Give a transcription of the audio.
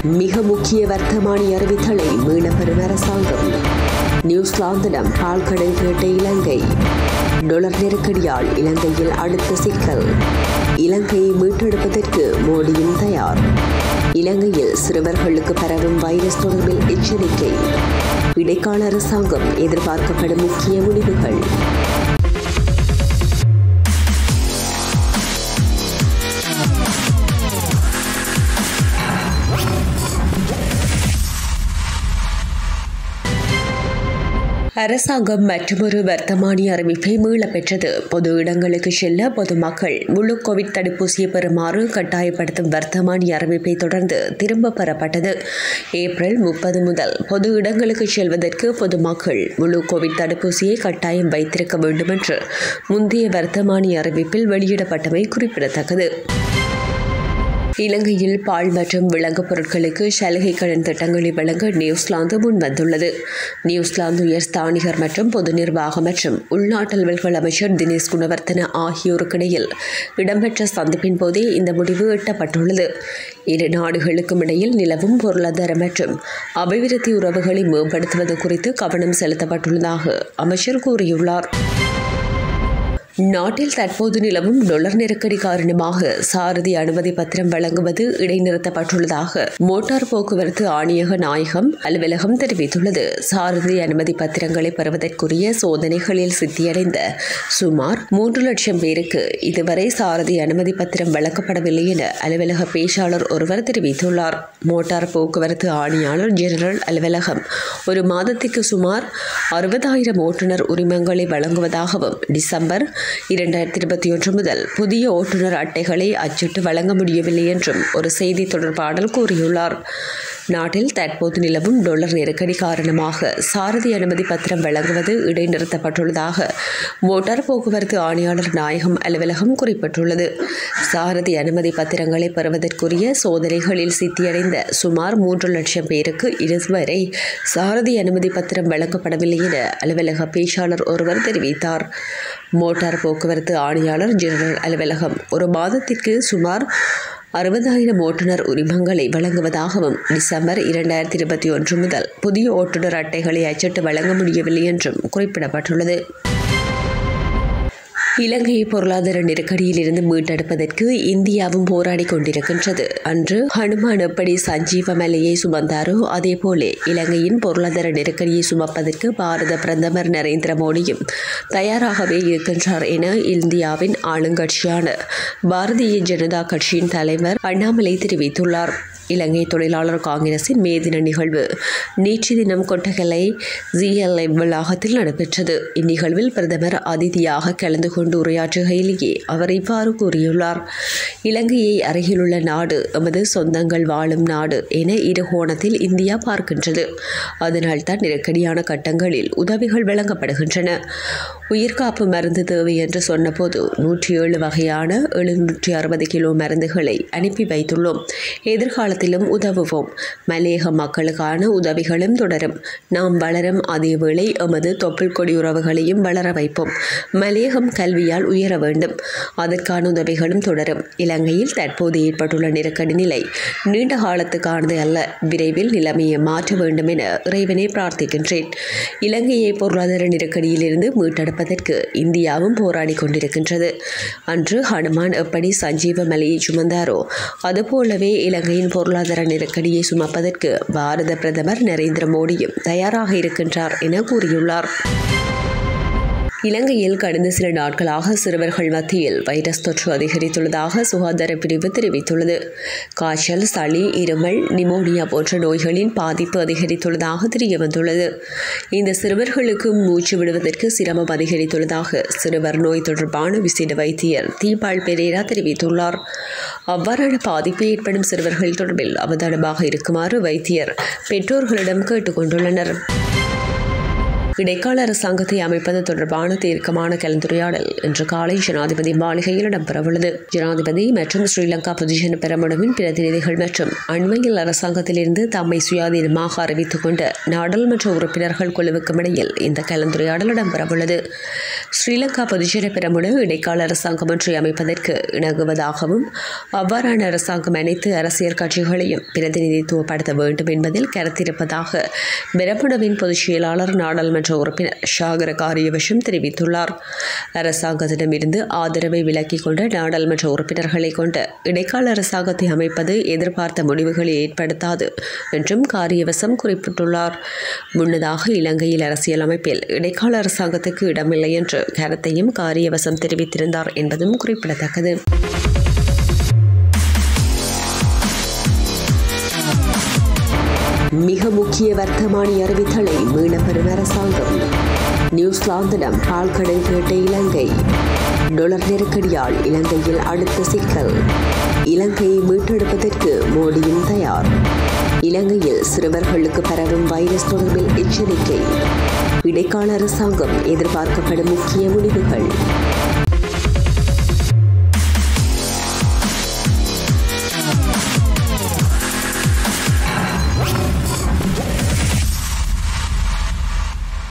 மிக முக்கிய வர்த்தமானி அறிவித்தலை மீளப்பெறும் அரசாங்கம் நியூசிலாந்திடம் பால்கடல் கேட்ட இலங்கை டொலர் நெருக்கடியால் இலங்கையில் அடுத்த சிக்கல் இலங்கையை மீட்டெடுப்பதற்கு மோடியும் தயார் இலங்கையில் சிறுவர்களுக்கு பரவும் வைரஸ் தொடர்பில் எச்சரிக்கை இடைக்கால அரசாங்கம் எதிர்பார்க்கப்படும் முக்கிய முடிவுகள் அரசாங்கம் மற்றொரு வர்த்தமானி அறிவிப்பை மீளப் பெற்றது பொது இடங்களுக்கு செல்ல பொதுமக்கள் முழு கோவிட் தடுப்பூசியை பெறுமாறு கட்டாயப்படுத்தும் வர்த்தமானி அறிவிப்பை தொடர்ந்து திரும்ப பெறப்பட்டது ஏப்ரல் முப்பது முதல் பொது இடங்களுக்கு செல்வதற்கு பொதுமக்கள் முழு கோவிட் தடுப்பூசியை கட்டாயம் வைத்திருக்க வேண்டும் என்று முந்தைய வர்த்தமானி அறிவிப்பில் வெளியிடப்பட்டமை குறிப்பிடத்தக்கது இலங்கையில் பால் மற்றும் விலங்குப் பொருட்களுக்கு சலுகை கடன் திட்டங்களை வழங்க நியூசிலாந்து முன்வந்துள்ளது நியூசிலாந்து உயர் ஸ்தானிகர் மற்றும் பொது நிர்வாகம் மற்றும் உள்நாட்டல்வல்கள் அமைச்சர் தினேஷ் குணவர்த்தன ஆகியோருக்கிடையில் இடம்பெற்ற சந்திப்பின் போதே இந்த முடிவு எட்டப்பட்டுள்ளது இரு நாடுகளுக்கும் இடையில் நிலவும் பொருளாதார மற்றும் அபிவிருத்தி உறவுகளை மேம்படுத்துவது குறித்து கவனம் செலுத்தப்பட்டுள்ளதாக அமைச்சர் கூறியுள்ளார் நாட்டில் தற்போது நிலவும் டொலர் நெருக்கடி காரணமாக சாரதி அனுமதி பத்திரம் வழங்குவது இடைநிறுத்தப்பட்டுள்ளதாக மோட்டார் போக்குவரத்து ஆணையக நாயகம் அலுவலகம் தெரிவித்துள்ளது சாரதி அனுமதி பத்திரங்களை பெறுவதற்குரிய சோதனைகளில் சித்தியடைந்த சுமார் மூன்று லட்சம் பேருக்கு இதுவரை சாரதி அனுமதி பத்திரம் வழங்கப்படவில்லை என அலுவலக பேச்சாளர் ஒருவர் தெரிவித்துள்ளார் மோட்டார் போக்குவரத்து ஆணையாளர் ஜெனரல் அலுவலகம் ஒரு மாதத்திற்கு சுமார் அறுபதாயிரம் ஓட்டுநர் உரிமங்களை வழங்குவதாகவும் டிசம்பர் இரண்டாயிரத்தி இருபத்தி ஒன்று முதல் புதிய ஓட்டுநர் அட்டைகளை அச்சிட்டு வழங்க முடியவில்லை என்றும் ஒரு செய்தி தொடர்பாளர் கூறியுள்ளார் நாட்டில் தற்போது நிலவும் டொலர் நெருக்கடி காரணமாக சாரதி அனுமதி பத்திரம் வழங்குவது இடைநிறுத்தப்பட்டுள்ளதாக மோட்டார் போக்குவரத்து ஆணையாளர் நாயகம் அலுவலகம் குறிப்பிட்டுள்ளது சாரதி அனுமதி பத்திரங்களை பெறுவதற்குரிய சோதனைகளில் சித்தியடைந்த சுமார் மூன்று லட்சம் பேருக்கு இதுவரை சாரதி அனுமதி பத்திரம் வழங்கப்படவில்லை என அலுவலக பேச்சாளர் ஒருவர் தெரிவித்தார் மோட்டார் போக்குவரத்து ஆணையாளர் ஜெனரல் அலுவலகம் ஒரு மாதத்திற்கு சுமார் அறுபதாயிரம் ஓட்டுநர் உரிமங்களை வழங்குவதாகவும் டிசம்பர் இரண்டாயிரத்தி இருபத்தி ஒன்று முதல் புதிய ஓட்டுநர் அட்டைகளை அச்சிட்டு வழங்க முடியவில்லை என்றும் குறிப்பிடப்பட்டுள்ளது இலங்கையை பொருளாதார நெருக்கடியில் இருந்து மீட்டெடுப்பதற்கு இந்தியாவும் போராடி கொண்டிருக்கின்றது அன்று ஹனுமான் எப்படி சஞ்சீவ மலையை சுமந்தாரோ அதேபோல இலங்கையின் பொருளாதார நெருக்கடியை சுமப்பதற்கு பாரத பிரதமர் நரேந்திர மோடியும் தயாராகவே இருக்கின்றார் என இந்தியாவின் ஆளுங்கட்சியான பாரதிய ஜனதா கட்சியின் தலைவர் அண்ணாமலை தெரிவித்துள்ளார் இலங்கை தொழிலாளர் காங்கிரசின் மே தின நிகழ்வு நேற்று தினம் கொட்டகலை ஜிஎல்ஐ வளாகத்தில் நடைபெற்றது இந்நிகழ்வில் பிரதமர் அதிதியாக கலந்து கொண்டு உரையாற்றுகையிலேயே அவர் இவ்வாறு கூறியுள்ளார் இலங்கையை அருகிலுள்ள நாடு எமது சொந்தங்கள் வாழும் நாடு என இரு கோணத்தில் இந்தியா பார்க்கின்றது அதனால்தான் நெருக்கடியான கட்டங்களில் உதவிகள் வழங்கப்படுகின்றன உயிர்காப்பு மருந்து தேவை என்று சொன்னபோது நூற்றி ஏழு வகையான எழுநூற்றி அறுபது கிலோ மருந்துகளை அனுப்பி வைத்துள்ளோம் எதிர்காலத்திலும் உதவுவோம் மலையக மக்களுக்கான உதவிகளும் தொடரும் நாம் வளரும் அதேவேளை எமது தொப்புள் கொடி உறவுகளையும் வளர வைப்போம் மலையகம் கல்வியால் உயர வேண்டும் அதற்கான உதவிகளும் தொடரும் இலங்கையில் தற்போது ஏற்பட்டுள்ள நெருக்கடி நிலை நீண்ட காலத்துக்கானது அல்ல விரைவில் நிலைமையை மாற்ற வேண்டும் என இறைவனை பிரார்த்திக்கின்றேன் இலங்கையை பொருளாதார நெருக்கடியிலிருந்து மீட்டெடுப்பதற்கு இந்தியாவும் போராடி கொண்டிருக்கின்றது அன்று ஹனுமான் எப்படி சஞ்சீவ மலையை சுமந்தாரோ அதுபோலவே இலங்கையின் பொருளாதார நெருக்கடியை சுமப்பதற்கு பாரத பிரதமர் நரேந்திர மோடியும் தயாராக இருக்கின்றார் என கூறியுள்ளார் இலங்கையில் கடந்த சில நாட்களாக சிறுவர்கள் மத்தியில் வைரஸ் தொற்று அதிகரித்துள்ளதாக சுகாதார பிரிவு தெரிவித்துள்ளது காய்ச்சல் சளி இருமல் நிமோனியா போன்ற நோய்களின் பாதிப்பு அதிகரித்துள்ளதாக தெரியவந்துள்ளது இந்த சிறுவர்களுக்கு மூச்சு விடுவதற்கு சிரமம் அதிகரித்துள்ளதாக சிறுவர் நோய் தொடர்பான விசேட வைத்தியர் தீபால் பெரேரா தெரிவித்துள்ளார் அவ்வாறான பாதிப்பு ஏற்படும் சிறுவர்கள் தொடர்பில் அவதானமாக இருக்குமாறு வைத்தியர் பெற்றோர்களிடம் கேட்டுக்கொண்டுள்ளனர் இடைக்கால அரசாங்கத்தை அமைப்பது தொடர்பான தீர்க்கமான கலந்துரையாடல் இன்று காலை ஜனாதிபதி மாளிகையில் இடம்பெறவுள்ளது ஜனாதிபதி மற்றும் ஸ்ரீலங்கா பொதுஜன பெரமுனவின் பிரதிநிதிகள் மற்றும் அண்மையில் அரசாங்கத்திலிருந்து தம்மை சுயாதீனமாக அறிவித்துக் கொண்ட நாடாளுமன்ற உறுப்பினர்கள் குழுவுக்கும் இடையில் இந்த கலந்துரையாடல் இடம்பெறவுள்ளது ஸ்ரீலங்கா பொதுஜன பெரமுன இடைக்கால அரசாங்கம் ஒன்றை அமைப்பதற்கு இணங்குவதாகவும் அவ்வாறான அரசாங்கம் அனைத்து அரசியல் கட்சிகளையும் பிரதிநிதித்துவப்படுத்த வேண்டும் என்பதில் கருத்திருப்பதாக பெரமுனவின் பொதுச் செயலாளர் நாடாளுமன்ற உறுப்பினர் ஷாகர காரியவசம் தெரிவித்துள்ளார் அரசாங்கத்திடமிருந்து ஆதரவை விலக்கிக் கொண்ட நாடாளுமன்ற உறுப்பினர்களை கொண்ட இடைக்கால அரசாங்கத்தை அமைப்பது எதிர்பார்த்த முடிவுகளை ஏற்படுத்தாது என்றும் காரியவசம் குறிப்பிட்டுள்ளார் முன்னதாக இலங்கையில் அரசியல் அமைப்பில் இடைக்கால அரசாங்கத்துக்கு இடமில்லை என்ற கருத்தையும் காரியவசம் தெரிவித்திருந்தார் என்பதும் குறிப்பிடத்தக்கது மிக முக்கிய வர்த்தமானி அறிவித்தலை மீளப்பெறும் அரசாங்கம் நியூசிலாந்திடம் பால்கடல் கேட்ட இலங்கை டொலர் நெருக்கடியால் இலங்கையில் அடுத்த சிக்கல் இலங்கையை மீட்டெடுப்பதற்கு மோடியும் தயார் இலங்கையில் சிறுவர்களுக்கு பரவும் வைரஸ் தொடர்பில் எச்சரிக்கை இடைக்கால அரசாங்கம் எதிர்பார்க்கப்படும் முக்கிய முடிவுகள்